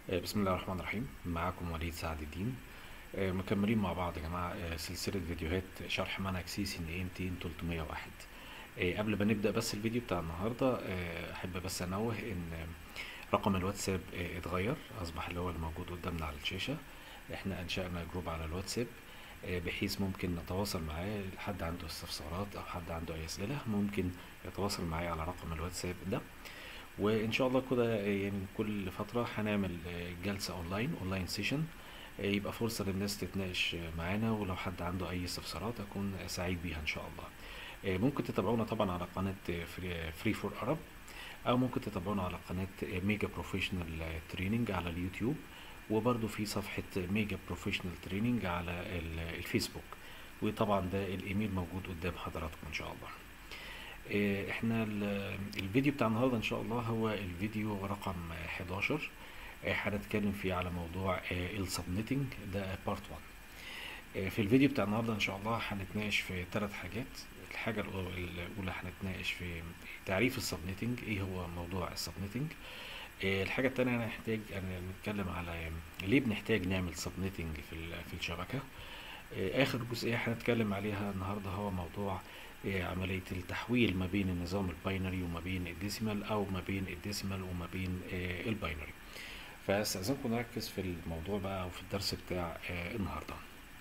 آه، بسم الله الرحمن الرحيم معاكم وليد سعد الدين آه، مكملين مع بعض يا جماعة آه، سلسلة فيديوهات شرح منهج سي سي ان اي 200 301 آه، قبل ما نبدأ بس الفيديو بتاع النهاردة آه، أحب بس أنوه إن رقم الواتساب آه، اتغير أصبح اللي هو الموجود قدامنا على الشاشة احنا أنشأنا جروب على الواتساب آه، بحيث ممكن نتواصل معاه حد عنده استفسارات أو حد عنده أي أسئلة ممكن يتواصل معايا على رقم الواتساب ده وان شاء الله كده يعني كل فتره هنعمل جلسه اونلاين اونلاين سيشن يبقى فرصه للناس تتناقش معانا ولو حد عنده اي استفسارات اكون سعيد بيها ان شاء الله ممكن تتابعونا طبعا على قناه فري فور ارب او ممكن تتابعونا على قناه ميجا بروفيشنال تريننج على اليوتيوب وبرده في صفحه ميجا بروفيشنال تريننج على ال- الفيسبوك وطبعا ده الايميل موجود قدام حضراتكم ان شاء الله إيه، احنا ال- الفيديو بتاع النهارده ان شاء الله هو الفيديو رقم 11 إيه، هنتكلم فيه على موضوع السبنيتنج ده بارت 1 إيه، في الفيديو بتاع النهارده ان شاء الله هنتناقش في ثلاث حاجات الحاجه الأو- الاولى هنتناقش في تعريف السبنيتنج ايه هو موضوع السبنيتنج إيه، الحاجه الثانيه هنحتاج ان نتكلم على ليه بنحتاج نعمل سبنيتنج في ال- في الشبكه إيه، اخر جزئيه هنتكلم عليها النهارده هو موضوع إيه، عمليه التحويل ما بين النظام الباينري وما بين الديسيمال او ما بين الديسيمال وما بين إيه، الباينري فاستاذنكم نركز في الموضوع بقى وفي الدرس بتاع آه، النهارده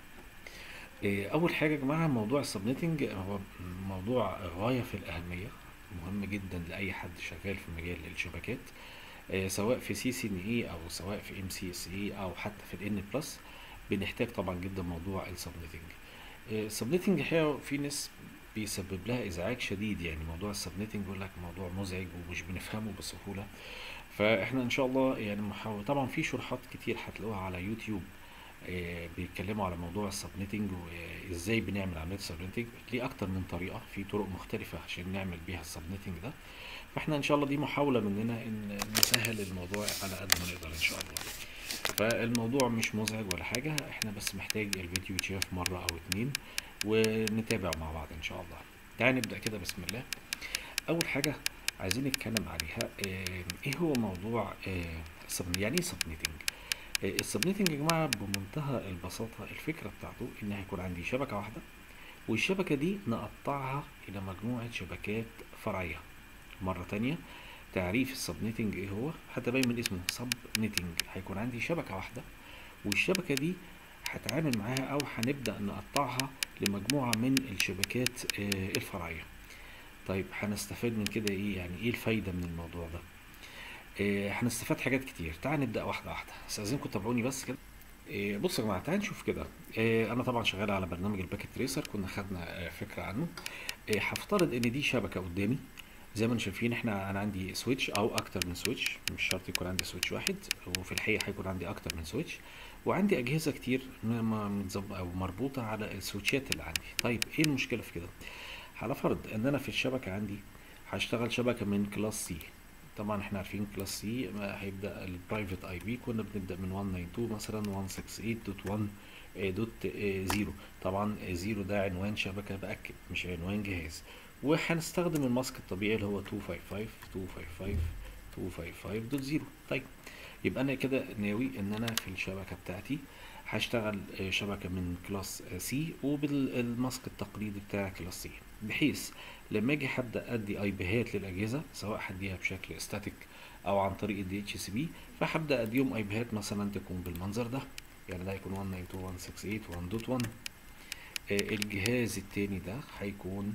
إيه، اول حاجه يا جماعه موضوع السبنيتنج هو موضوع غايه في الاهميه مهم جدا لاي حد شغال في مجال الشبكات آه، سواء في سي سي ان اي او سواء في ام سي اس اي او حتى في الان بلس بنحتاج طبعا جدا موضوع السبنيتنج السبنيتنج الحقيقه في ناس بيسبب لها ازعاج شديد يعني موضوع السبنيتنج بيقول لك موضوع مزعج ومش بنفهمه بسهوله فاحنا ان شاء الله يعني محاول طبعا في شروحات كتير هتلاقوها على يوتيوب آه، بيتكلموا على موضوع السبنيتنج وازاي بنعمل عمليه السبنيتنج ليه اكتر من طريقه في طرق مختلفه عشان نعمل بيها السبنيتنج ده فاحنا ان شاء الله دي محاوله مننا ان نسهل الموضوع على قد ما نقدر ان شاء الله فالموضوع مش مزعج ولا حاجه احنا بس محتاج الفيديو يتشاف مره او اتنين ونتابع مع بعض ان شاء الله تعال نبدا كده بسم الله اول حاجه عايزين نتكلم عليها آه، ايه هو موضوع آه، السب- يعني ايه سبنيتنج السبنيتنج يا جماعه بمنتهى البساطه الفكره بتاعته ان هيكون عندي شبكه واحده والشبكه دي نقطعها الى مجموعه شبكات فرعيه مره تانية تعريف السبنيتنج ايه هو هتبين من اسمه سبنيتنج هيكون عندي شبكه واحده والشبكه دي هتعامل معاها او هنبدا نقطعها لمجموعه من الشبكات آه، الفرعيه طيب هنستفاد من كده ايه يعني ايه الفايده من الموضوع ده آه، هنستفاد حاجات كتير تعال نبدا واحده واحده استاذنكم تابعوني بس كده آه، بصوا يا جماعه تعال نشوف كده آه، انا طبعا شغال على برنامج الباكيت تريسر كنا خدنا آه، فكره عنه آه، هفترض ان دي شبكه قدامي زي ما انتم شايفين احنا انا عندي سويتش او اكتر من سويتش مش شرط يكون عندي سويتش واحد وفي الحقيقه هيكون عندي اكتر من سويتش وعندي اجهزه كتير م- م- متظب- او مربوطه على السويتشات اللي عندي طيب ايه المشكله في كده على فرض ان انا في الشبكه عندي هشتغل شبكه من كلاس سي طبعا احنا عارفين كلاس سي هيبدا البرايفت اي بي كنا بنبدا من 192 مثلا 168.1.0 طبعا 0 ده عنوان شبكه باكد مش عنوان جهاز وهنستخدم الماسك الطبيعي اللي هو 255 255 255.0 طيب يبقى انا كده ناوي ان انا في الشبكه بتاعتي هشتغل آه، شبكه من كلاس سي وبالماسك التقليدي بتاع كلاس سي بحيث لما اجي هبدا ادي اي بيهات للاجهزه سواء هديها بشكل ستاتيك او عن طريق الدي اتش سي بي فهبدا اديهم اي بيهات مثلا تكون بالمنظر ده يعني ده هيكون 192.168.1.1 آه، الجهاز التاني ده هيكون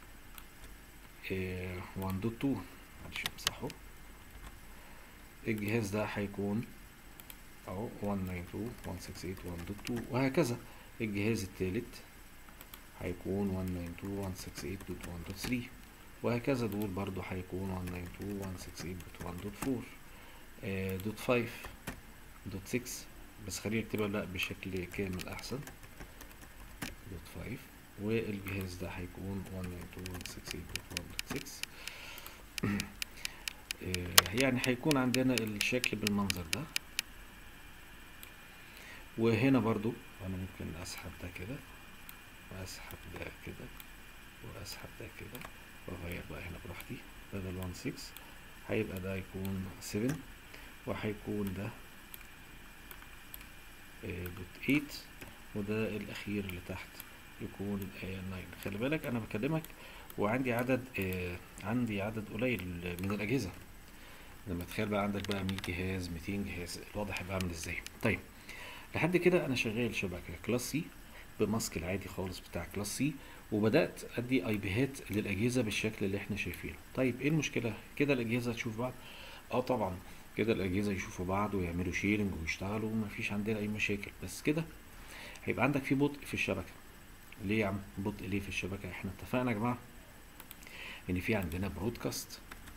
آه، 1.2 معلش امسحه الجهاز ده هيكون اهو 192.168.1.2 وهكذا الجهاز التالت هيكون 192.168.1.3 وهكذا دول برضو هيكون 192.168.1.4 آه، دوت 5 دوت 6 بس خلينا نكتبها لا بشكل كامل احسن دوت 5 والجهاز ده هيكون 192.168.1.6 آه، يعني هيكون عندنا الشكل بالمنظر ده وهنا برضو انا ممكن اسحب ده كده واسحب ده كده واسحب ده كده واغير بقى هنا براحتي بدل 1 6 هيبقى ده يكون 7 وهيكون ده آه، بوت 8 وده الاخير اللي تحت يكون آه، 9 خلي بالك انا بكلمك وعندي عدد آه، عندي عدد قليل من الاجهزه لما تخيل بقى عندك بقى 100 جهاز 200 جهاز الوضع هيبقى عامل ازاي طيب لحد كده انا شغال شبكه كلاس سي بماسك العادي خالص بتاع كلاس سي وبدات ادي اي بيهات للاجهزه بالشكل اللي احنا شايفينه طيب ايه المشكله كده الاجهزه تشوف بعض اه طبعا كده الاجهزه يشوفوا بعض ويعملوا شيرنج ويشتغلوا ومفيش عندنا اي مشاكل بس كده هيبقى عندك في بطء في الشبكه ليه يا عم بطء ليه في الشبكه احنا اتفقنا يا جماعه ان في عندنا برودكاست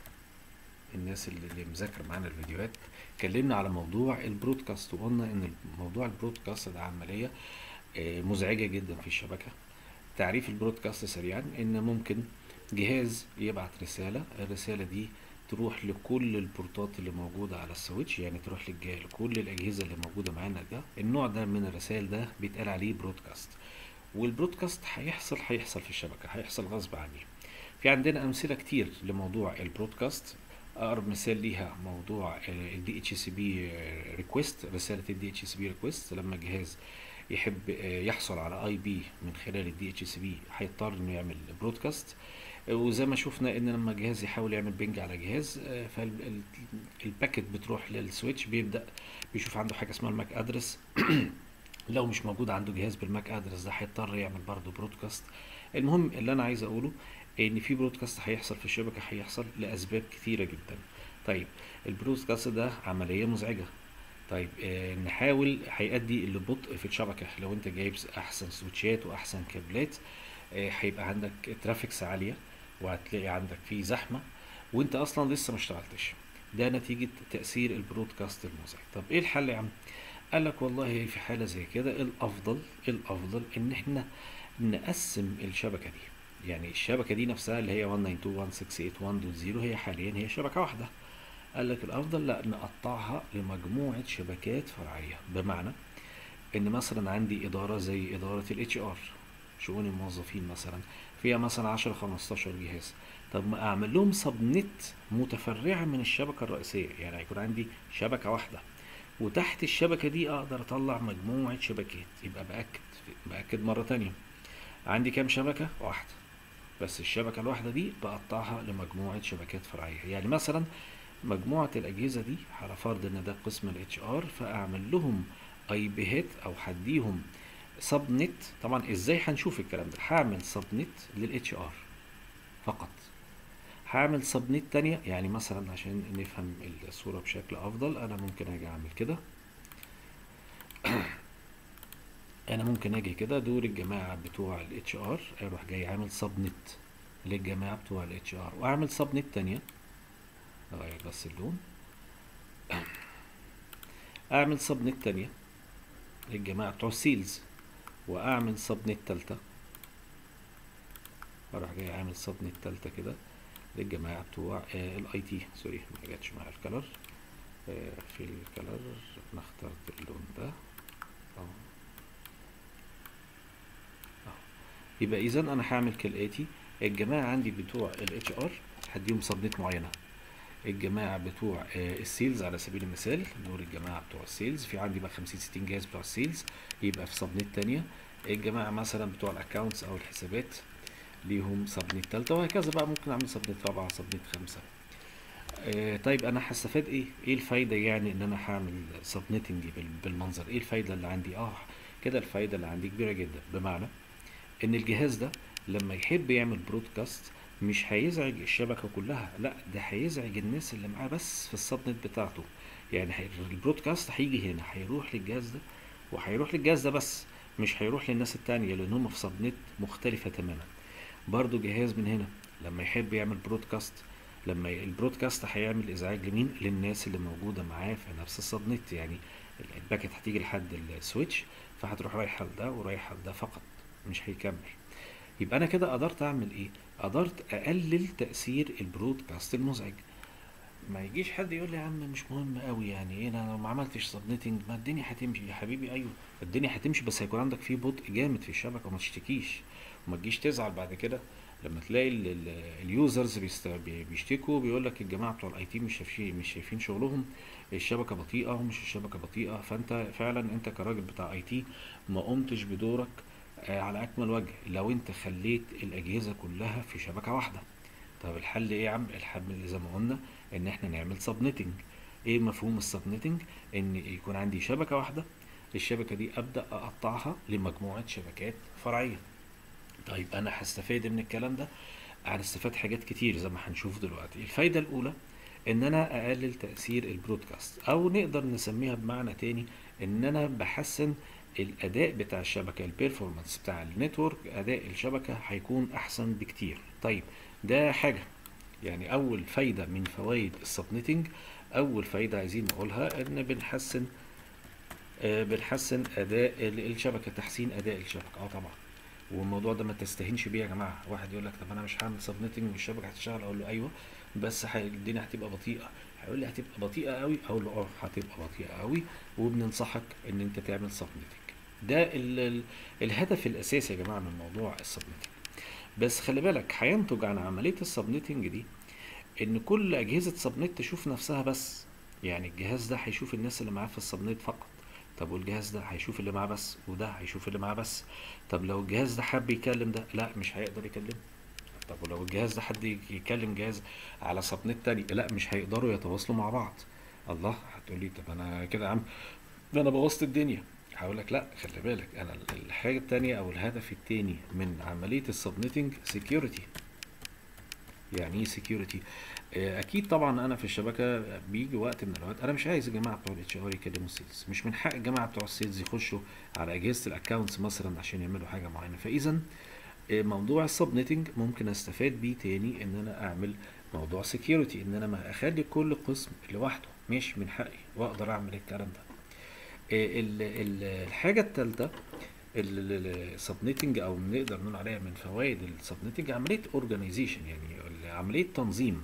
الناس اللي, اللي مذاكر معانا الفيديوهات اتكلمنا على موضوع البرودكاست وقلنا ان موضوع البرودكاست ده عمليه آه، مزعجه جدا في الشبكه تعريف البرودكاست سريعا ان ممكن جهاز يبعت رساله الرساله دي تروح لكل البورتات اللي موجوده على السويتش يعني تروح للج- لكل الاجهزه اللي موجوده معانا ده النوع ده من الرسائل ده بيتقال عليه برودكاست والبرودكاست هيحصل هيحصل في الشبكه هيحصل غصب عني في عندنا امثله كتير لموضوع البرودكاست اقرب مثال ليها موضوع الدي اتش سي بي ريكويست رساله الدي اتش سي بي ريكويست لما جهاز يحب آه، يحصل على اي بي من خلال الدي اتش سي بي هيضطر انه يعمل برودكاست وزي ما شفنا ان لما جهاز يحاول يعمل بينج على جهاز فالباكت بتروح للسويتش بيبدا بيشوف عنده حاجه اسمها الماك ادرس لو مش موجود عنده جهاز بالماك ادرس ده هيضطر يعمل برضه برودكاست المهم اللي انا عايز اقوله ان في برودكاست هيحصل في الشبكه هيحصل لاسباب كتيره جدا طيب البرودكاست ده عمليه مزعجه طيب آه نحاول هيؤدي لبطء في الشبكه لو انت جايب احسن سويتشات واحسن كابلات آه هيبقى عندك ترافيكس عاليه وهتلاقي عندك فيه زحمه وانت اصلا لسه ما اشتغلتش ده نتيجه تاثير البرودكاست المزعج طب ايه الحل يا عم قال لك والله في حاله زي كده الافضل الافضل ان احنا نقسم الشبكه دي يعني الشبكه دي نفسها اللي هي 192.168.1.0 هي حاليا هي شبكه واحده قال لك الافضل لا نقطعها لمجموعه شبكات فرعيه بمعنى ان مثلا عندي اداره زي اداره الاتش ار شؤون الموظفين مثلا فيها مثلا 10 15 جهاز طب ما اعمل لهم سبنت متفرعه من الشبكه الرئيسيه يعني هيكون عندي شبكه واحده وتحت الشبكه دي اقدر اطلع مجموعه شبكات يبقى باكد باكد مره تانية عندي كام شبكه واحده بس الشبكه الواحده دي بقطعها لمجموعه شبكات فرعيه يعني مثلا مجموعه الاجهزه دي على فرض ان ده قسم الاتش ار فاعمل لهم اي بيهات او هديهم سب نت طبعا ازاي هنشوف الكلام ده هعمل سب نت للاتش ار فقط هعمل سب نت تانية يعني مثلا عشان نفهم الصورة بشكل افضل انا ممكن اجي اعمل كده انا ممكن اجي كده دول الجماعة بتوع الاتش ار اروح جاي عامل سب نت للجماعة بتوع الاتش ار واعمل سب نت تانية اغير بس اللون اعمل سب نت تانية للجماعة بتوع السيلز واعمل سب نت تالتة اروح جاي عامل سب نت تالتة كده للجماعة بتوع الاي تي سوري ما جاتش مع الكلر آه في الكلر انا اخترت اللون ده اهو اهو يبقى اذا انا هعمل كالاتي الجماعة عندي بتوع الاتش ار هديهم سبنت معينة الجماعة بتوع آه السيلز على سبيل المثال دول الجماعة بتوع السيلز في عندي بقى 50 60 جهاز بتوع السيلز يبقى في سبنت تانية الجماعة مثلا بتوع الاكونتس او الحسابات ليهم سبنت تالتة وهكذا بقى ممكن اعمل سبنت رابعة سبنت خمسة آه طيب انا هستفاد ايه ايه الفايدة يعني ان انا هعمل سبنتنج بالمنظر ايه الفايدة اللي عندي اه كده الفايدة اللي عندي كبيرة جدا بمعنى ان الجهاز ده لما يحب يعمل برودكاست مش هيزعج الشبكة كلها لا ده هيزعج الناس اللي معاه بس في السبنت بتاعته يعني هي- البرودكاست هيجي هنا هيروح للجهاز ده وهيروح للجهاز ده بس مش هيروح للناس التانية لان هم في سبنت مختلفة تماما برضو جهاز من هنا لما يحب يعمل برودكاست لما ي- البرودكاست هيعمل ازعاج لمين للناس اللي موجوده معاه في نفس السبنت يعني ال- الباكت هتيجي لحد السويتش فهتروح رايحه لده ورايحه لده فقط مش هيكمل يبقى انا كده قدرت اعمل ايه قدرت اقلل تاثير البرودكاست المزعج ما يجيش حد يقول لي يا عم مش مهم قوي يعني ايه انا لو ما عملتش سبنيتنج ما الدنيا هتمشي يا حبيبي ايوه الدنيا هتمشي بس هيكون عندك فيه بطء جامد في الشبكه وما تشتكيش وما تجيش تزعل بعد كده لما تلاقي ال- ال- اليوزرز بيست- بي- بيشتكوا بيقول لك الجماعه بتوع الاي تي مش شايفين مش شايفين شغلهم الشبكه بطيئه ومش الشبكه بطيئه فانت فعلا انت كراجل بتاع اي تي ما قمتش بدورك آه، على اكمل وجه لو انت خليت الاجهزه كلها في شبكه واحده طب الحل ايه يا عم الحل اللي زي ما قلنا ان احنا نعمل سبنتنج ايه مفهوم السبنتنج ان يكون عندي شبكه واحده الشبكه دي ابدا اقطعها لمجموعه شبكات فرعيه طيب انا هستفاد من الكلام ده هنستفاد حاجات كتير زي ما هنشوف دلوقتي الفايده الاولى ان انا اقلل تاثير البرودكاست او نقدر نسميها بمعنى تاني ان انا بحسن الاداء بتاع الشبكه البيرفورمانس بتاع النتورك اداء الشبكه هيكون احسن بكتير طيب ده حاجه يعني اول فايده من فوائد السبنتنج اول فايده عايزين نقولها ان بنحسن آه، بنحسن اداء ال- الشبكه تحسين اداء الشبكه اه طبعا والموضوع ده ما تستهينش بيه يا جماعه واحد يقول لك طب انا مش هعمل سبنتنج والشبكه هتشتغل اقول له ايوه بس ح- الدنيا هتبقى بطيئه هيقول لي هتبقى بطيئه قوي اقول له اه هتبقى بطيئه قوي وبننصحك ان انت تعمل سبنتنج ده ال ال الهدف الاساسي يا جماعه من موضوع السبنتنج بس خلي بالك هينتج عن عمليه السبنتنج دي ان كل اجهزه سبنت تشوف نفسها بس يعني الجهاز ده هيشوف الناس اللي معاه في السبنت فقط طب والجهاز ده هيشوف اللي معاه بس وده هيشوف اللي معاه بس طب لو الجهاز ده حب يكلم ده لا مش هيقدر يكلمه طب ولو الجهاز ده حد يكلم جهاز على سبنت تاني لا مش هيقدروا يتواصلوا مع بعض الله هتقول لي طب انا كده يا عم ده انا بوظت الدنيا هقول لك لا خلي بالك انا الحاجه التانيه او الهدف التاني من عمليه السبنتنج سكيورتي يعني ايه سكيورتي اكيد طبعا انا في الشبكه بيجي وقت من الاوقات انا مش عايز الجماعه بتوع الاتش ار يكلموا السيلز مش من حق الجماعه بتوع السيلز يخشوا على اجهزه الاكونتس مثلا عشان يعملوا حاجه معينه فاذا آه، موضوع السبنتنج ممكن استفاد بيه تاني ان انا اعمل موضوع سكيورتي ان انا ما اخلي كل قسم لوحده مش من حقي واقدر اعمل الكلام ده آه، ال- ال- الحاجه الثالثه السبنيتنج او نقدر نقول عليها من فوائد السبنيتنج عمليه اورجانيزيشن يعني عمليه تنظيم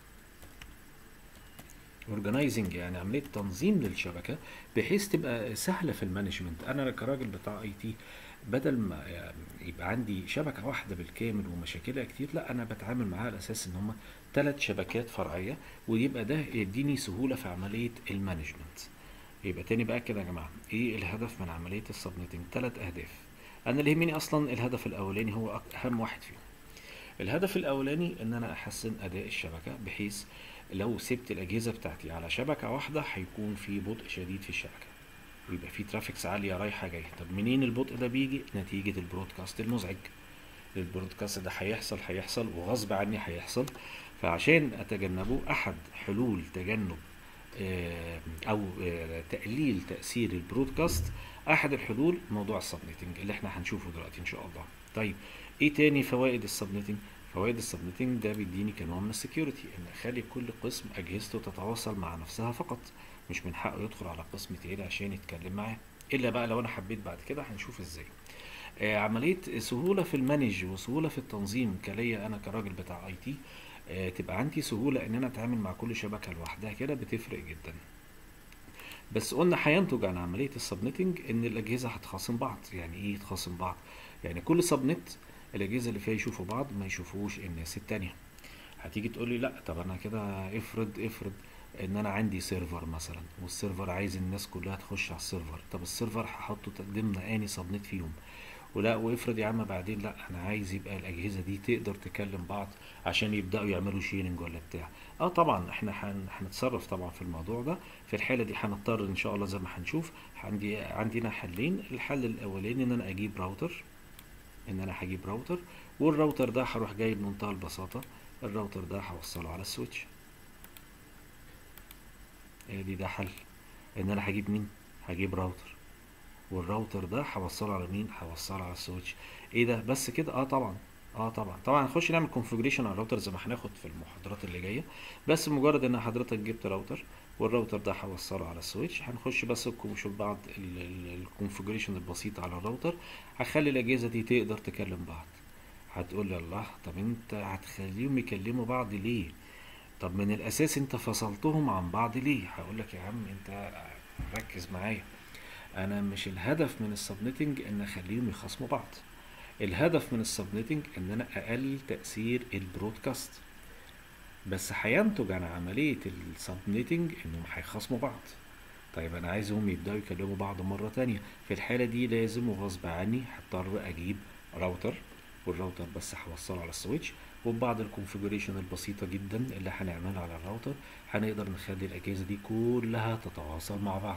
اورجنايزنج يعني عمليه تنظيم للشبكه بحيث تبقى سهله في المانجمنت انا كراجل بتاع اي تي بدل ما يعني يبقى عندي شبكه واحده بالكامل ومشاكلها كتير لا انا بتعامل معاها على اساس ان هم ثلاث شبكات فرعيه ويبقى ده يديني سهوله في عمليه المانجمنت يبقى تاني بقى كده يا جماعه ايه الهدف من عمليه السبنيتنج ثلاث اهداف انا اللي يهمني اصلا الهدف الاولاني هو أك- اهم واحد فيهم الهدف الاولاني ان انا احسن اداء الشبكه بحيث لو سبت الاجهزه بتاعتي على شبكه واحده هيكون في بطء شديد في الشبكه ويبقى في ترافيكس عاليه رايحه جايه طب منين البطء ده بيجي نتيجه البرودكاست المزعج البرودكاست ده هيحصل هيحصل وغصب عني هيحصل فعشان اتجنبه احد حلول تجنب آه، او آه، تقليل تاثير البرودكاست احد الحلول موضوع السبنيتنج اللي احنا هنشوفه دلوقتي ان شاء الله طيب ايه تاني فوائد السبنيتنج فوائد السبنيتنج ده بيديني كنوع من السكيورتي ان اخلي كل قسم اجهزته تتواصل مع نفسها فقط مش من حقه يدخل على قسم تاني عشان يتكلم معاه الا بقى لو انا حبيت بعد كده هنشوف ازاي آه، عمليه سهوله في المانج وسهوله في التنظيم كليا انا كراجل بتاع اي تي تبقى عندي سهوله ان انا اتعامل مع كل شبكه لوحدها كده بتفرق جدا بس قلنا هينتج عن عمليه السبنتنج ان الاجهزه هتخاصم بعض يعني ايه تخاصم بعض يعني كل سبنت الاجهزه اللي فيها يشوفوا بعض ما يشوفوش الناس التانية هتيجي تقول لي لا طب انا كده افرض افرض ان انا عندي سيرفر مثلا والسيرفر عايز الناس كلها تخش على السيرفر طب السيرفر هحطه ضمن اني سبنت فيهم ولا وافرض يا عم بعدين لا انا عايز يبقى الاجهزه دي تقدر تكلم بعض عشان يبداوا يعملوا شيرنج ولا بتاع اه طبعا احنا هن- هنتصرف طبعا في الموضوع ده في الحاله دي هنضطر ان شاء الله زي ما هنشوف عندي عندنا حلين الحل الاولاني ان انا اجيب راوتر ان انا هجيب راوتر والراوتر ده هروح جاي بمنتهى البساطه الراوتر ده هوصله على السويتش ادي ده حل ان انا هجيب مين هجيب راوتر والراوتر ده هوصله على مين هوصله على السويتش ايه ده بس كده اه طبعا اه طبعا طبعا هنخش نعمل كونفجريشن على الراوتر زي ما هناخد في المحاضرات اللي جايه بس مجرد ان حضرتك جبت راوتر والراوتر ده هوصله على السويتش هنخش بس نشوف بعض الكونفجريشن البسيط على الراوتر هخلي الاجهزه دي تقدر تكلم بعض هتقول لي الله طب انت هتخليهم يكلموا بعض ليه طب من الاساس انت فصلتهم عن بعض ليه هقول لك يا عم انت ركز معايا انا مش الهدف من السبنتنج ان اخليهم يخاصموا بعض الهدف من السبنيتنج ان انا اقلل تاثير البرودكاست بس هينتج عن عمليه السبنيتنج انهم هيخاصموا بعض طيب انا عايزهم يبداوا يكلموا بعض مره تانية في الحاله دي لازم وغصب عني هضطر اجيب راوتر والراوتر بس هوصله على السويتش وبعض الكونفيجريشن البسيطة جدا اللي هنعملها على الراوتر هنقدر نخلي الأجهزة دي كلها تتواصل مع بعض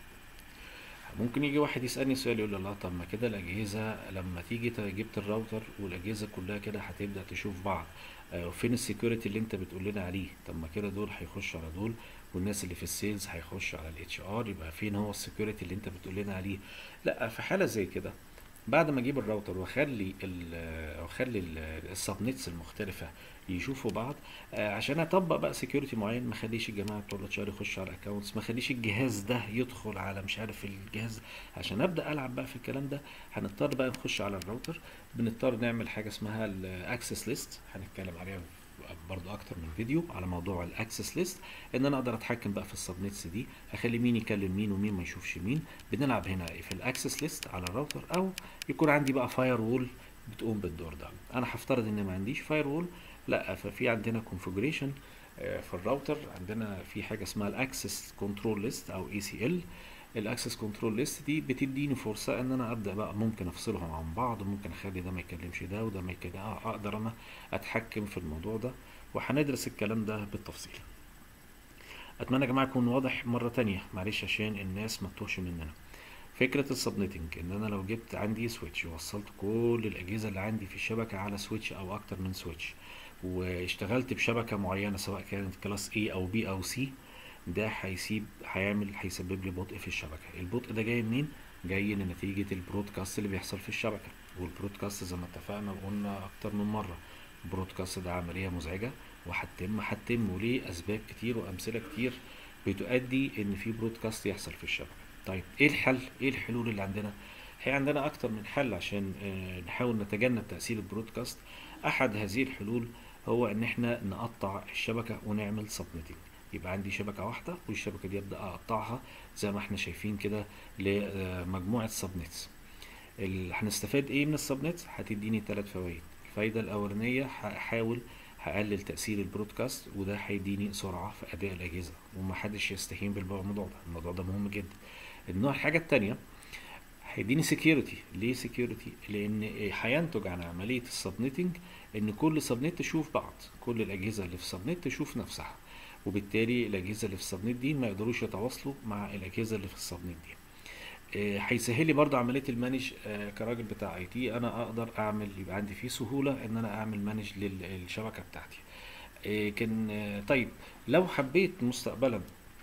ممكن يجي واحد يسألني سؤال يقول لي الله طب ما كده الأجهزة لما تيجي ت- جبت الراوتر والأجهزة كلها كده هتبدأ تشوف بعض آه، وفين السكيورتي اللي انت بتقول لنا عليه طب ما كده دول هيخشوا على دول والناس اللي في السيلز هيخشوا على الاتش ار يبقى فين هو السكيورتي اللي انت بتقول لنا عليه لا في حالة زي كده بعد ما اجيب الراوتر واخلي ال واخلي السبنتس المختلفه يشوفوا بعض آه، عشان اطبق بقى سكيورتي معين ما اخليش الجماعه بتوع الاتش ار يخشوا على الاكونتس ما اخليش الجهاز ده يدخل على مش عارف الجهاز عشان ابدا العب بقى في الكلام ده هنضطر بقى نخش على الراوتر بنضطر نعمل حاجه اسمها الاكسس ليست هنتكلم عليها برضو اكتر من فيديو على موضوع الاكسس ليست ان انا اقدر اتحكم بقى في السبنتس دي اخلي مين يكلم مين ومين ما يشوفش مين بنلعب هنا في الاكسس ليست على الراوتر او يكون عندي بقى فاير وول بتقوم بالدور ده انا هفترض ان ما عنديش فاير وول لا ففي عندنا كونفيجريشن في الراوتر عندنا في حاجه اسمها الاكسس كنترول ليست او اي سي ال الاكسس كنترول ليست دي بتديني فرصه ان انا ابدا بقى ممكن افصلهم عن بعض ممكن اخلي ده ما يكلمش ده وده ما يكلم آه اقدر انا اتحكم في الموضوع ده وهندرس الكلام ده بالتفصيل اتمنى يا جماعه يكون واضح مره تانية معلش عشان الناس ما تتوهش مننا فكرة السبنيتنج ان انا لو جبت عندي سويتش ووصلت كل الاجهزة اللي عندي في الشبكة على سويتش او اكتر من سويتش واشتغلت بشبكة معينة سواء كانت كلاس A او B او C ده هيسيب هيعمل هيسبب لي بطء في الشبكة البطء ده جاي منين؟ جاي من نتيجة البرودكاست اللي بيحصل في الشبكة والبرودكاست زي ما اتفقنا وقلنا اكتر من مرة البرودكاست ده عملية مزعجة وهتتم هتتم وليه اسباب كتير وامثلة كتير بتؤدي ان في برودكاست يحصل في الشبكة طيب ايه الحل ايه الحلول اللي عندنا هي عندنا اكتر من حل عشان آه، نحاول نتجنب تأثير البرودكاست احد هذه الحلول هو ان احنا نقطع الشبكة ونعمل سبنتنج يبقى عندي شبكة واحدة والشبكة دي ابدأ اقطعها زي ما احنا شايفين كده لمجموعة سبنتس ال- هنستفاد ايه من السبنت هتديني ثلاث فوائد الفايدة الأولانية هحاول هقلل تأثير البرودكاست وده هيديني سرعة في أداء الأجهزة ومحدش يستهين بالموضوع ده الموضوع ده مهم جدا النوع الحاجة التانية هيديني سكيورتي ليه سكيورتي لان هينتج عن عمليه السبنيتنج ان كل سبنت تشوف بعض كل الاجهزه اللي في سبنت تشوف نفسها وبالتالي الاجهزه اللي في السبنت دي ما يقدروش يتواصلوا مع الاجهزه اللي في السبنت دي آه، هيسهل لي برضه عمليه المانج آه، كراجل بتاع اي تي انا اقدر اعمل يبقى عندي فيه سهوله ان انا اعمل مانج للشبكه بتاعتي آه، كان آه، طيب لو حبيت مستقبلا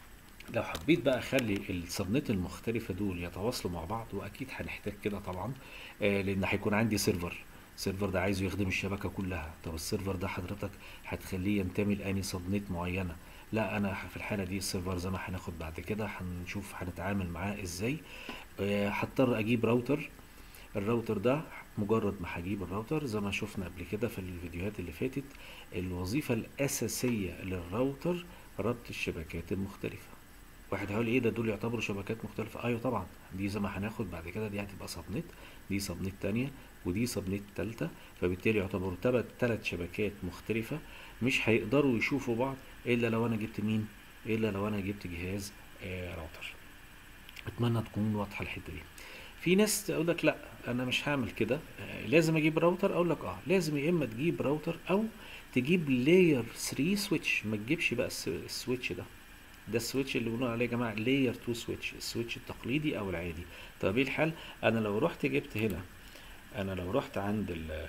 لو حبيت بقى اخلي السبنت المختلفه دول يتواصلوا مع بعض واكيد هنحتاج كده طبعا آه، لان هيكون عندي سيرفر السيرفر ده عايزه يخدم الشبكه كلها طب السيرفر ده حضرتك هتخليه ينتمي لاني سبنت معينه لا انا في الحاله دي السيرفر زي ما هناخد بعد كده هنشوف هنتعامل معاه ازاي آه، هضطر اجيب راوتر الراوتر ده مجرد ما هجيب الراوتر زي ما شفنا قبل كده في الفيديوهات اللي فاتت الوظيفة الأساسية للراوتر ربط الشبكات المختلفة واحد هيقول ايه ده دول يعتبروا شبكات مختلفة ايوه طبعا دي زي ما هناخد بعد كده دي هتبقى سبنت دي سبنت تانية ودي سبنت تالتة فبالتالي يعتبروا تلات تلات شبكات مختلفة مش هيقدروا يشوفوا بعض الا لو انا جبت مين الا لو انا جبت جهاز آه راوتر اتمنى تكون واضحه الحته دي في ناس تقول لك لا انا مش هعمل كده آه، لازم اجيب راوتر اقول لك اه لازم يا اما تجيب راوتر او تجيب لاير 3 سويتش ما تجيبش بقى الس- السويتش ده ده السويتش اللي بنقول عليه يا جماعه لاير 2 سويتش السويتش التقليدي او العادي طب ايه الحل انا لو رحت جبت هنا انا لو رحت عند ال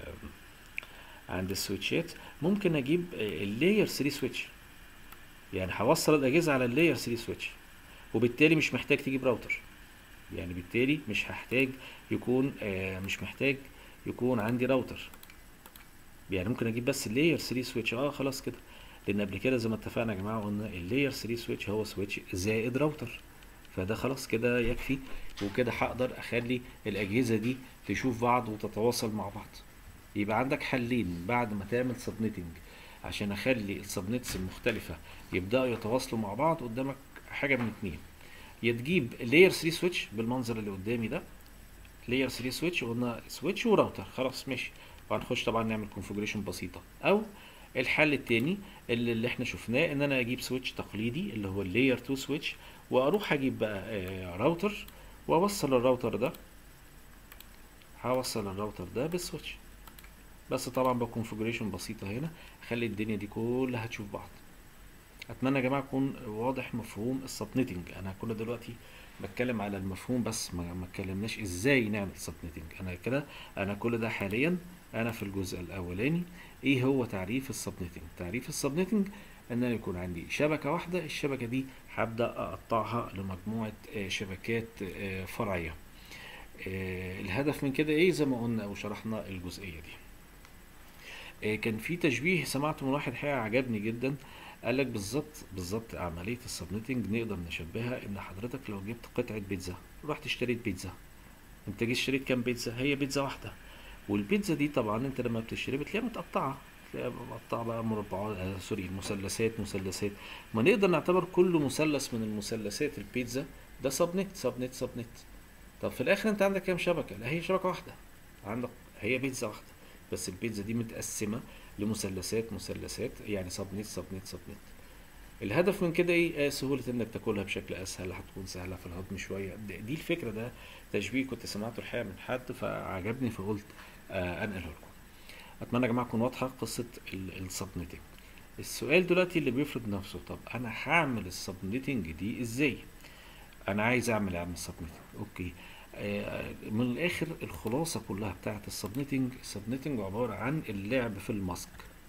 عند السويتشات ممكن اجيب اللاير 3 سويتش يعني هوصل الاجهزه على اللاير 3 سويتش وبالتالي مش محتاج تجيب راوتر يعني بالتالي مش هحتاج يكون آه مش محتاج يكون عندي راوتر يعني ممكن اجيب بس اللاير 3 سويتش اه خلاص كده لان قبل كده زي ما اتفقنا يا جماعه قلنا اللاير 3 سويتش هو سويتش زائد راوتر فده خلاص كده يكفي وكده هقدر اخلي الاجهزه دي تشوف بعض وتتواصل مع بعض يبقى عندك حلين بعد ما تعمل سبنيتنج عشان اخلي السبنيتس المختلفه يبداوا يتواصلوا مع بعض قدامك حاجه من اتنين يا تجيب لاير 3 سويتش بالمنظر اللي قدامي ده لاير 3 سويتش قلنا سويتش وراوتر خلاص ماشي وهنخش طبعا نعمل كونفجريشن بسيطه او الحل التاني اللي, اللي احنا شفناه ان انا اجيب سويتش تقليدي اللي هو اللاير 2 سويتش واروح اجيب بقى آه، راوتر واوصل الراوتر ده هوصل الراوتر ده بالسويتش بس طبعا بكونفجريشن بسيطه هنا اخلي الدنيا دي كلها تشوف بعض اتمنى يا جماعه يكون واضح مفهوم السبنيتنج انا كل دلوقتي بتكلم على المفهوم بس ما ما اتكلمناش ازاي نعمل سبنيتنج انا كده انا كل ده حاليا انا في الجزء الاولاني ايه هو تعريف السبنيتنج تعريف السبنيتنج ان انا يكون عندي شبكه واحده الشبكه دي هبدا اقطعها لمجموعه آه، شبكات آه، فرعيه آه، الهدف من كده ايه زي ما قلنا وشرحنا الجزئيه دي آه، كان في تشبيه سمعته من واحد حقيقة عجبني جدا قال لك بالظبط بالظبط عملية السبنيتنج نقدر نشبهها ان حضرتك لو جبت قطعة بيتزا رحت اشتريت بيتزا انت جيت اشتريت كام بيتزا هي بيتزا واحدة والبيتزا دي طبعا انت لما بتشتري بتلاقيها متقطعة تلاقيها متقطعة بقى مربعات آه سوري مثلثات مثلثات ما نقدر نعتبر كل مثلث من المثلثات البيتزا ده سبنت سبنت سبنت طب في الاخر انت عندك كام شبكة لا هي شبكة واحدة عندك هي بيتزا واحدة بس البيتزا دي متقسمة لمثلثات مثلثات يعني سبنيت سبنيت سبنيت الهدف من كده ايه آه سهولة انك تاكلها بشكل اسهل هتكون سهلة في الهضم شوية دي دي الفكرة ده تشبيه كنت سمعته الحقيقة من حد فعجبني فقلت آه انقله لكم اتمنى يا جماعة تكون واضحة قصة السبنيتنج السؤال دلوقتي اللي بيفرض نفسه طب انا هعمل السبنيتنج دي ازاي انا عايز اعمل اعمل سبنيتنج اوكي آه، من الاخر الخلاصه كلها بتاعت السبنيتنج السبنيتنج عباره عن اللعب في الماسك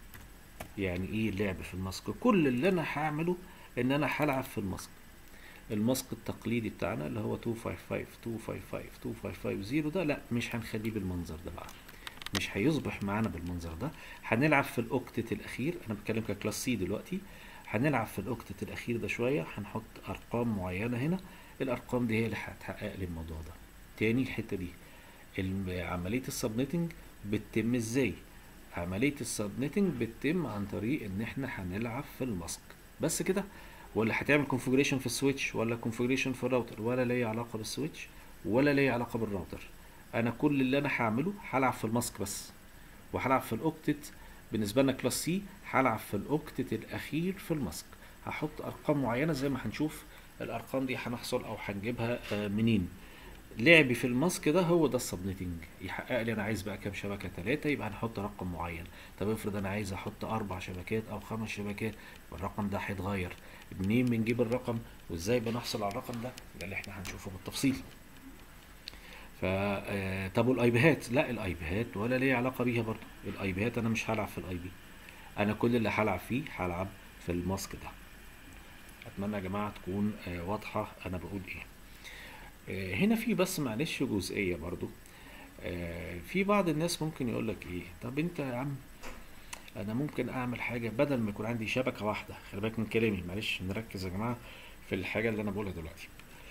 يعني ايه اللعب في الماسك كل اللي انا هعمله ان انا هلعب في الماسك الماسك التقليدي بتاعنا اللي هو 255 255 2550 ده لا مش هنخليه بالمنظر ده بقى مش هيصبح معانا بالمنظر ده هنلعب في الاوكتت الاخير انا بتكلم ككلاس سي دلوقتي هنلعب في الاوكتت الاخير ده شويه هنحط ارقام معينه هنا الارقام دي هي اللي هتحقق لي الموضوع ده تاني الحته دي الم- عمليه السبنيتنج بتتم ازاي عمليه السبنيتنج بتتم عن طريق ان احنا هنلعب في الماسك بس كده ولا هتعمل كونفجريشن في السويتش ولا كونفجريشن في الراوتر ولا ليا علاقه بالسويتش ولا ليا علاقه بالراوتر انا كل اللي انا هعمله هلعب في الماسك بس وهلعب في الاوكتت بالنسبه لنا كلاس سي هلعب في الاوكتت الاخير في الماسك هحط ارقام معينه زي ما هنشوف الارقام دي هنحصل او هنجيبها آه، منين لعبي في الماسك ده هو ده السبنيتنج يحقق لي انا عايز بقى كام شبكه ثلاثه يبقى هنحط رقم معين طب افرض انا عايز احط اربع شبكات او خمس شبكات يبقى الرقم ده هيتغير منين بنجيب الرقم وازاي بنحصل على الرقم ده ده اللي احنا هنشوفه بالتفصيل ف آه، طب والايبيهات لا الايبيهات ولا ليه علاقه بيها برضو الايبيهات انا مش هلعب في الاي بي انا كل اللي هلعب فيه هلعب في الماسك ده اتمنى يا جماعه تكون آه، واضحه انا بقول ايه آه، هنا في بس معلش جزئيه برضو آه، في بعض الناس ممكن يقول لك ايه طب انت يا عم انا ممكن اعمل حاجه بدل ما يكون عندي شبكه واحده خلي بالك من كلامي معلش نركز يا جماعه في الحاجه اللي انا بقولها دلوقتي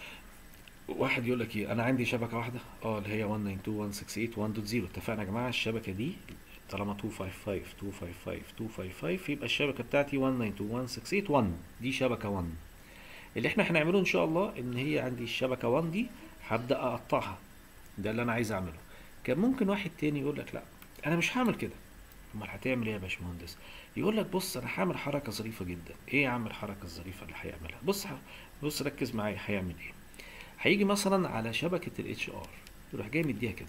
واحد يقول لك ايه انا عندي شبكه واحده اه اللي هي 192.168.1.0 اتفقنا يا جماعه الشبكه دي طالما 255 255 255 يبقى الشبكه بتاعتي 192.168.1 دي شبكه 1 اللي احنا هنعمله ان شاء الله ان هي عندي الشبكه 1 دي هبدا اقطعها ده اللي انا عايز اعمله كان ممكن واحد تاني يقول لك لا انا مش هعمل كده امال هتعمل ايه يا باشمهندس يقول لك بص انا هعمل حركه ظريفه جدا ايه يا عم الحركه الظريفه اللي هيعملها بص بص ركز معايا هيعمل ايه هيجي مثلا على شبكه الاتش ار يروح جاي مديها كده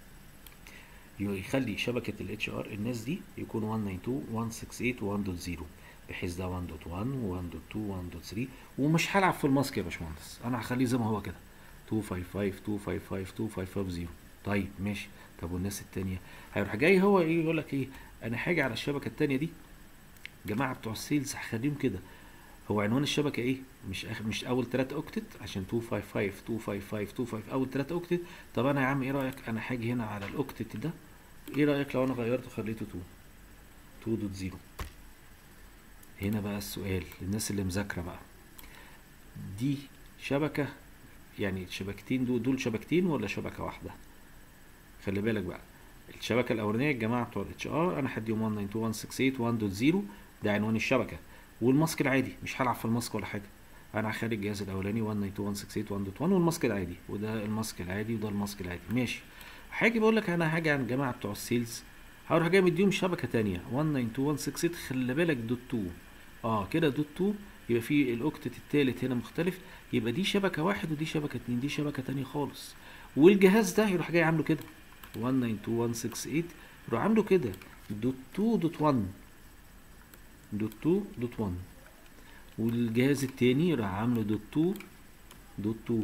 يخلي شبكه الاتش ار الناس دي يكون 192.168.1.0 بحيث ده 1.1 و1.2 و1.3 ومش هلعب في الماسك يا باشمهندس انا هخليه زي ما هو كده 255 255 2550 طيب ماشي طب والناس التانية هيروح جاي هو ايه يقول لك ايه انا هاجي على الشبكة التانية دي جماعة بتوع السيلز هخليهم كده هو عنوان الشبكة ايه مش آخر مش اول 3 اوكتت عشان 255 255 25 اول 3 اوكتت طب انا يا عم ايه رأيك انا هاجي هنا على الاوكتت ده ايه رأيك لو انا غيرته وخليته 2 2.0 هنا بقى السؤال للناس اللي مذاكرة بقى دي شبكة يعني الشبكتين دول دول شبكتين ولا شبكة واحدة خلي بالك بقى الشبكة الأولانية الجماعة بتوع الاتش ار أنا هديهم 192.168.1.0 ده عنوان الشبكة والماسك العادي مش هلعب في الماسك ولا حاجة انا هخلي الجهاز الاولاني 192.168.1.1 والماسك العادي وده الماسك العادي وده الماسك العادي ماشي هاجي بقول لك انا هاجي على الجماعه بتوع السيلز هروح جاي مديهم شبكه تانية 192.168 خلي بالك دوت 2 اه كده دوت 2 يبقى في الاوكتت التالت هنا مختلف يبقى دي شبكه واحد ودي شبكه اتنين دي شبكه تانية خالص والجهاز ده يروح جاي عامله كده 192.168 يروح عامله كده دوت 2 دوت 1 دوت 2 دوت 1 والجهاز التاني راح عامله دوت 2 دوت 2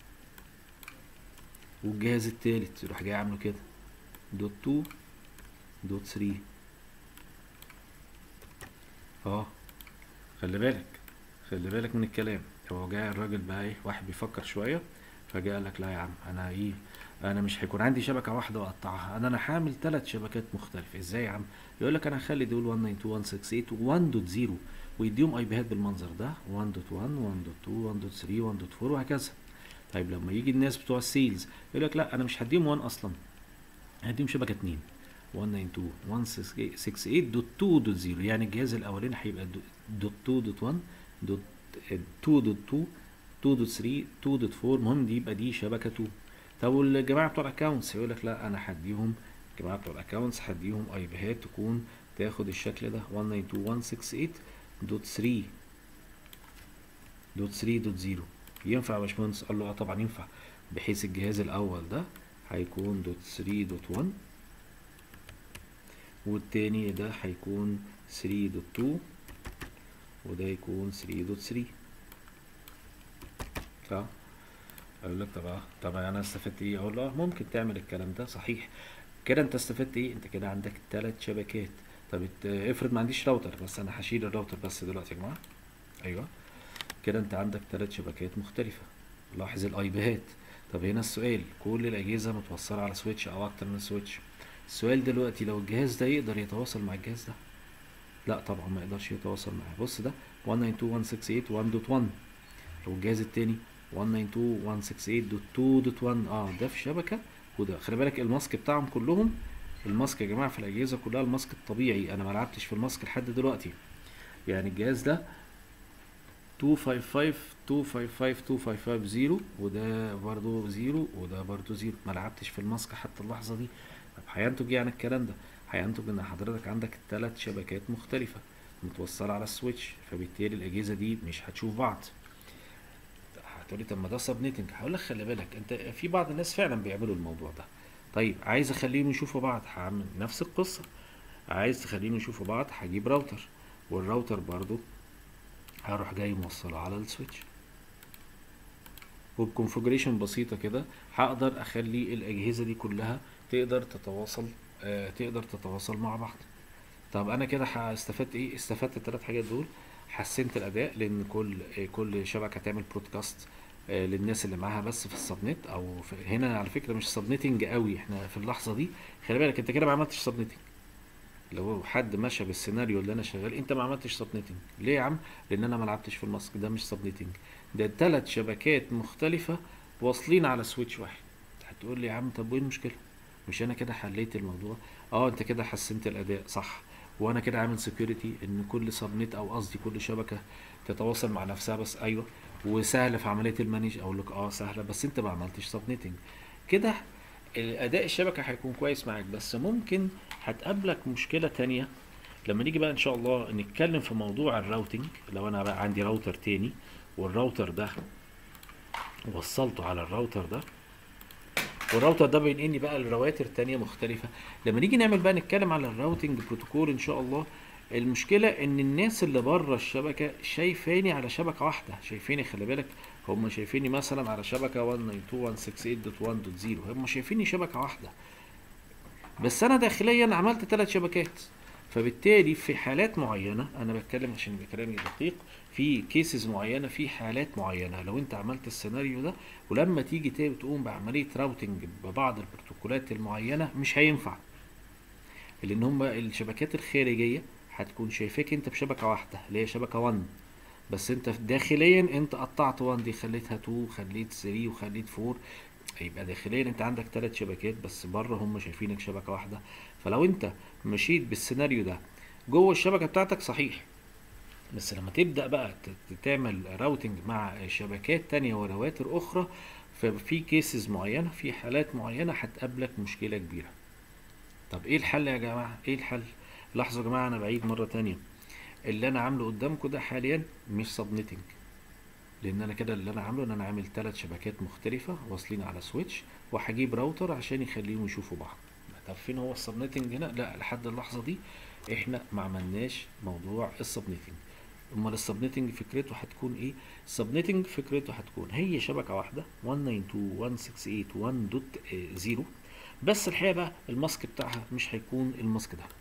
والجهاز التالت يروح جاي عامله كده دوت 2 دوت 3 اه خلي بالك خلي بالك من الكلام هو جاي الراجل بقى ايه واحد بيفكر شويه فجاء قال لك لا يا عم انا ايه انا مش هيكون عندي شبكه واحده واقطعها انا انا هعمل ثلاث شبكات مختلفه ازاي يا عم يقول لك انا هخلي دول 192.168 و1.0 ويديهم اي بيهات بالمنظر ده 1.1 1.2 1.3 1.4 وهكذا طيب لما يجي الناس بتوع السيلز يقول لك لا انا مش هديهم 1 اصلا هديهم شبكه 2 192.168.2.0 يعني الجهاز الاولاني هيبقى دوت 2 دوت 1 دوت 2 دوت 2 2 دوت 3 2 دوت 4 المهم دي يبقى دي شبكه 2 طب والجماعه بتوع الاكونتس يقول لك لا انا هديهم الجماعه بتوع الاكونتس هديهم اي بيهات تكون تاخد الشكل ده 192.168 دوت 3 دوت 3 دوت 0 ينفع يا باشمهندس قال له اه طبعا ينفع بحيث الجهاز الاول ده هيكون دوت 3 دوت 1 والتاني ده هيكون 3 دوت 2 وده يكون 3 دوت 3 صح اقول لك طب طب انا استفدت ايه اقول له ممكن تعمل الكلام ده صحيح كده انت استفدت ايه انت كده عندك ثلاث شبكات طب افرض ما عنديش راوتر بس انا هشيل الراوتر بس دلوقتي يا جماعه ايوه كده انت عندك ثلاث شبكات مختلفه لاحظ الاي بيهات طب هنا السؤال كل الاجهزه متوصله على سويتش او اكتر من سويتش السؤال دلوقتي لو الجهاز ده يقدر يتواصل مع الجهاز ده لا طبعا ما يقدرش يتواصل معاه بص ده 192.168.1.1 لو الجهاز التاني 192.168.2.1 اه ده في شبكه وده خلي بالك الماسك بتاعهم كلهم الماسك يا جماعه في الاجهزه كلها الماسك الطبيعي انا ما لعبتش في الماسك لحد دلوقتي يعني الجهاز ده 255 255 255 وده برضو 0 وده برضو 0 ما لعبتش في الماسك حتى اللحظه دي طب هينتج ايه عن الكلام ده هينتج ان حضرتك عندك ثلاث شبكات مختلفه متوصله على السويتش فبالتالي الاجهزه دي مش هتشوف بعض هتقولي طب ما ده سب نيتنج هقول لك خلي بالك انت في بعض الناس فعلا بيعملوا الموضوع ده طيب عايز اخليهم يشوفوا بعض هعمل نفس القصه عايز تخليهم يشوفوا بعض هجيب راوتر والراوتر برضو هروح جاي موصله على السويتش وبكونفجريشن بسيطه كده هقدر اخلي الاجهزه دي كلها تقدر تتواصل آه تقدر تتواصل مع بعض طب انا كده استفدت ايه استفدت الثلاث حاجات دول حسنت الاداء لان كل آه كل شبكه تعمل برودكاست آه للناس اللي معاها بس في السبنت او في هنا على فكره مش سبنيتنج قوي احنا في اللحظه دي خلي بالك انت كده ما عملتش سبنيتنج لو حد مشى بالسيناريو اللي انا شغال انت ما عملتش سبنيتنج ليه يا عم لان انا ما لعبتش في الماسك ده مش سبنيتنج ده ثلاث شبكات مختلفه واصلين على سويتش واحد هتقول لي يا عم طب وايه المشكله مش انا كده حليت الموضوع اه انت كده حسنت الاداء صح وانا كده عامل سكيورتي ان كل سبنت او قصدي كل شبكه تتواصل مع نفسها بس ايوه وسهله في عمليه المانج اقول لك اه سهله بس انت ما عملتش سبنيتنج كده اداء الشبكه هيكون كويس معاك بس ممكن هتقابلك مشكله تانية لما نيجي بقى ان شاء الله نتكلم في موضوع الراوتنج لو انا بقى عندي راوتر تاني والراوتر ده وصلته على الراوتر ده والراوتر ده بينقلني بقى لرواتر تانية مختلفة لما نيجي نعمل بقى نتكلم على الراوتنج بروتوكول ان شاء الله المشكلة ان الناس اللي بره الشبكة شايفاني على شبكة واحدة شايفيني خلي بالك هم شايفيني مثلا على شبكة 192.168.1.0 هم شايفيني شبكة واحدة بس انا داخليا عملت ثلاث شبكات فبالتالي في حالات معينة انا بتكلم عشان يبقى كلامي دقيق في كيسز معينة في حالات معينة لو انت عملت السيناريو ده ولما تيجي تقوم بعملية راوتنج ببعض البروتوكولات المعينة مش هينفع لان هم الشبكات الخارجية هتكون شايفاك انت بشبكة واحدة اللي هي شبكة 1 بس انت داخليا انت قطعت 1 دي خليتها 2 خليت 3 وخليت 4 يبقى داخليا انت عندك ثلاث شبكات بس بره هم شايفينك شبكه واحده فلو انت مشيت بالسيناريو ده جوه الشبكه بتاعتك صحيح بس لما تبدأ بقى ت- تعمل راوتنج مع شبكات تانية ورواتر أخرى ففي كيسز معينة في حالات معينة هتقابلك مشكلة كبيرة طب ايه الحل يا جماعة ايه الحل لاحظوا يا جماعة انا بعيد مرة تانية اللي انا عامله قدامكم ده حاليا مش سبنيتنج لان انا كده اللي انا عامله ان انا عامل ثلاث شبكات مختلفة واصلين على سويتش وهجيب راوتر عشان يخليهم يشوفوا بعض طب فين هو السبنيتنج هنا لا لحد اللحظة دي احنا ما عملناش موضوع السبنيتنج امال السبنيتنج فكرته هتكون ايه السبنيتنج فكرته هتكون هي شبكه واحده 192.168.1.0 بس الحقيقه بقى الماسك بتاعها مش هيكون الماسك ده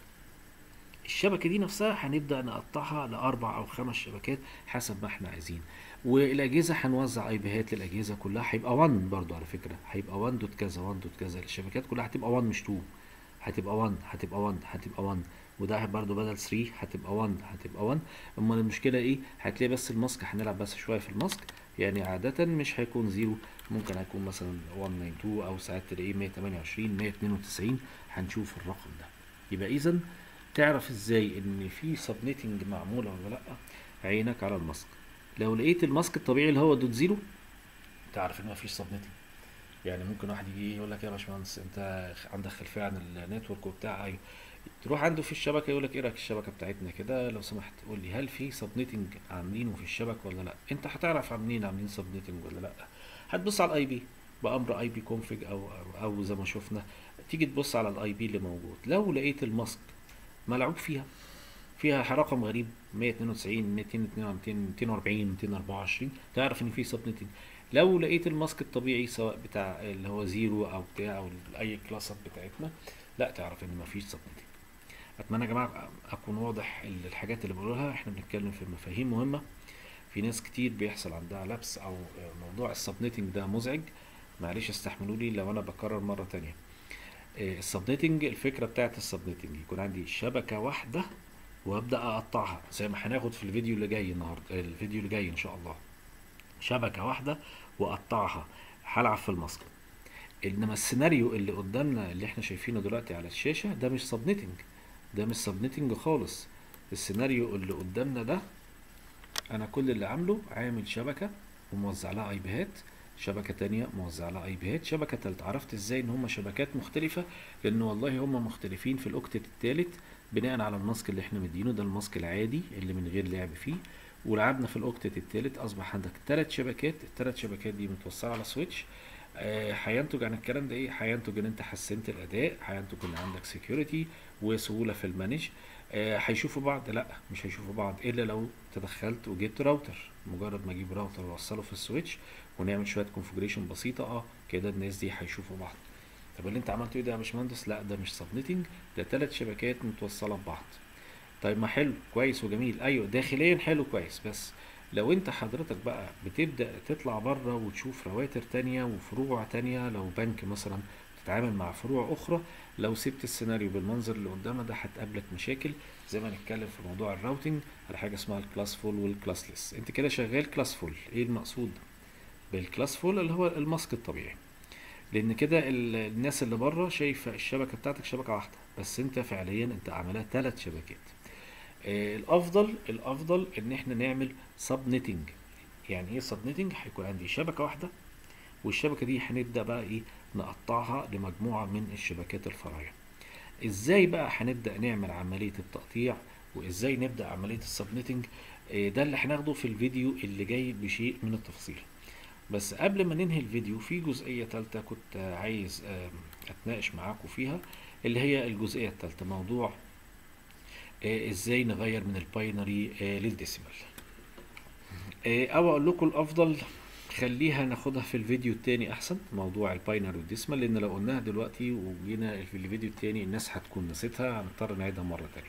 الشبكه دي نفسها هنبدا نقطعها لاربع او خمس شبكات حسب ما احنا عايزين والاجهزه هنوزع اي بيهات للاجهزه كلها هيبقى 1 برضو على فكره هيبقى 1 دوت كذا 1 دوت كذا الشبكات كلها هتبقى 1 مش 2 هتبقى 1 هتبقى 1 هتبقى 1 وده برضو بدل 3 هتبقى 1 هتبقى 1 امال المشكله ايه هتلاقي بس الماسك هنلعب بس شويه في الماسك يعني عاده مش هيكون زيرو ممكن هيكون مثلا 192 او ساعات تلاقيه 128 192 هنشوف الرقم ده يبقى اذا تعرف ازاي ان في سبنيتنج معموله ولا لا عينك على الماسك لو لقيت الماسك الطبيعي اللي هو دوت زيرو تعرف ان مفيش سبنيتنج يعني ممكن واحد يجي يقول لك يا باشمهندس انت عندك خلفيه عن النتورك وبتاع ايوه تروح عنده في الشبكه يقول لك ايه رايك الشبكه بتاعتنا كده لو سمحت قول لي هل في سبنيتنج عاملينه في الشبكه ولا لا انت هتعرف عاملين عاملين سبنيتنج ولا لا هتبص على الاي بي بامر اي بي كونفج او او, أو زي ما شفنا تيجي تبص على الاي بي اللي موجود لو لقيت الماسك ملعوب فيها فيها رقم غريب 192 242 240 224 تعرف ان في سبنيتنج لو لقيت الماسك الطبيعي سواء بتاع اللي هو زيرو او بتاع او اي كلاسات بتاعتنا لا تعرف ان مفيش سبنيتنج اتمنى يا جماعه اكون واضح الحاجات اللي بقولها احنا بنتكلم في مفاهيم مهمه في ناس كتير بيحصل عندها لبس او موضوع السبنيتنج ده مزعج معلش استحملوا لي لو انا بكرر مره تانية السبنيتنج الفكره بتاعت السبنيتنج يكون عندي شبكه واحده وابدا اقطعها زي ما هناخد في الفيديو اللي جاي النهارده الفيديو اللي جاي ان شاء الله شبكه واحده واقطعها هلعب في الماسك انما السيناريو اللي قدامنا اللي احنا شايفينه دلوقتي على الشاشه ده مش سبنيتنج ده مش سبنيتنج خالص السيناريو اللي قدامنا ده انا كل اللي عامله عامل شبكه وموزع لها اي بيهات شبكة تانية موزع لها اي بيهات شبكة تالتة عرفت ازاي ان هما شبكات مختلفة لان والله هما مختلفين في الاوكتت التالت بناء على الماسك اللي احنا مدينه ده الماسك العادي اللي من غير لعب فيه ولعبنا في الاوكتت التالت اصبح عندك ثلاث شبكات الثلاث شبكات دي متوصله على سويتش هينتج عن الكلام ده ايه هينتج ان انت حسنت الاداء هينتج ان عندك سكيورتي وسهوله في المانج هيشوفوا بعض لا مش هيشوفوا بعض الا لو تدخلت وجبت راوتر مجرد ما اجيب راوتر واوصله في السويتش ونعمل شويه كونفجريشن بسيطه اه كده الناس دي هيشوفوا بعض طب اللي انت عملته ايه ده يا باشمهندس لا ده مش سبنيتنج ده ثلاث شبكات متوصله ببعض طيب ما حلو كويس وجميل ايوه داخليا حلو كويس بس لو انت حضرتك بقى بتبدأ تطلع بره وتشوف رواتر تانية وفروع تانية لو بنك مثلا تتعامل مع فروع اخرى لو سبت السيناريو بالمنظر اللي قدامنا ده هتقابلك مشاكل زي ما نتكلم في موضوع الراوتنج على حاجه اسمها الكلاس فول والكلاسلس انت كده شغال كلاس فول ايه المقصود بالكلاس فول اللي هو الماسك الطبيعي لان كده الناس اللي بره شايفه الشبكه بتاعتك شبكه واحده بس انت فعليا انت عاملها ثلاث شبكات آه الافضل الافضل ان احنا نعمل سب نتنج يعني ايه سب نتنج هيكون عندي شبكه واحده والشبكه دي هنبدا بقى ايه نقطعها لمجموعه من الشبكات الفرعيه ازاي بقى هنبدا نعمل عمليه التقطيع وازاي نبدا عمليه السبنيتنج آه ده اللي هناخده في الفيديو اللي جاي بشيء من التفصيل بس قبل ما ننهي الفيديو في جزئيه ثالثه كنت عايز آه اتناقش معاكم فيها اللي هي الجزئيه الثالثه موضوع آه ازاي نغير من الباينري آه للديسيمال آه او اقول لكم الافضل خليها ناخدها في الفيديو التاني احسن موضوع الباينري والديسمال لان لو قلناها دلوقتي وجينا في الفيديو التاني الناس هتكون نسيتها هنضطر نعيدها مره تانية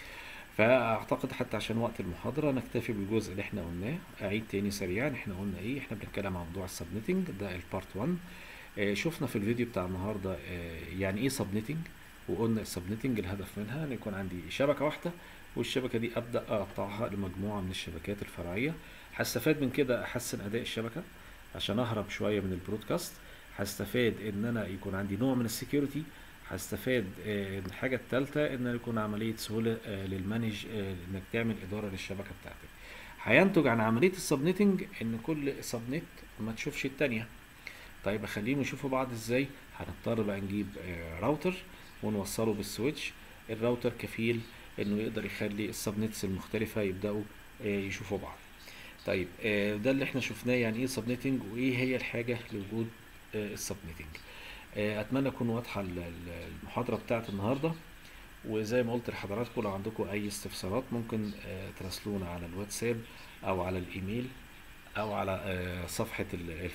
فاعتقد حتى عشان وقت المحاضره نكتفي بالجزء اللي احنا قلناه اعيد تاني سريعا احنا قلنا ايه احنا بنتكلم عن موضوع السبنيتنج ده البارت 1 اه شفنا في الفيديو بتاع النهارده اه يعني ايه سبنيتنج وقلنا السبنيتنج الهدف منها ان يكون عندي شبكه واحده والشبكه دي ابدا اقطعها لمجموعه من الشبكات الفرعيه هستفاد من كده احسن اداء الشبكه عشان اهرب شويه من البرودكاست هستفاد ان انا يكون عندي نوع من السكيورتي هستفاد آه، الحاجة التالتة ان يكون عملية سهولة آه، للمانج آه، انك تعمل ادارة للشبكة بتاعتك هينتج عن عملية السبنيتنج ان كل سبنت ما تشوفش التانية طيب خليهم يشوفوا بعض ازاي هنضطر بقى نجيب آه، راوتر ونوصله بالسويتش الراوتر كفيل انه يقدر يخلي السبنتس المختلفة يبدأوا آه، يشوفوا بعض طيب آه، ده اللي احنا شفناه يعني ايه سبنيتنج وايه هي الحاجة لوجود السبنيتنج اتمنى تكون واضحة ال- ال- المحاضرة بتاعت النهاردة وزي ما قلت لحضراتكم لو عندكم اي استفسارات ممكن آه، تراسلونا على الواتساب او على الايميل او على آه، صفحة ال-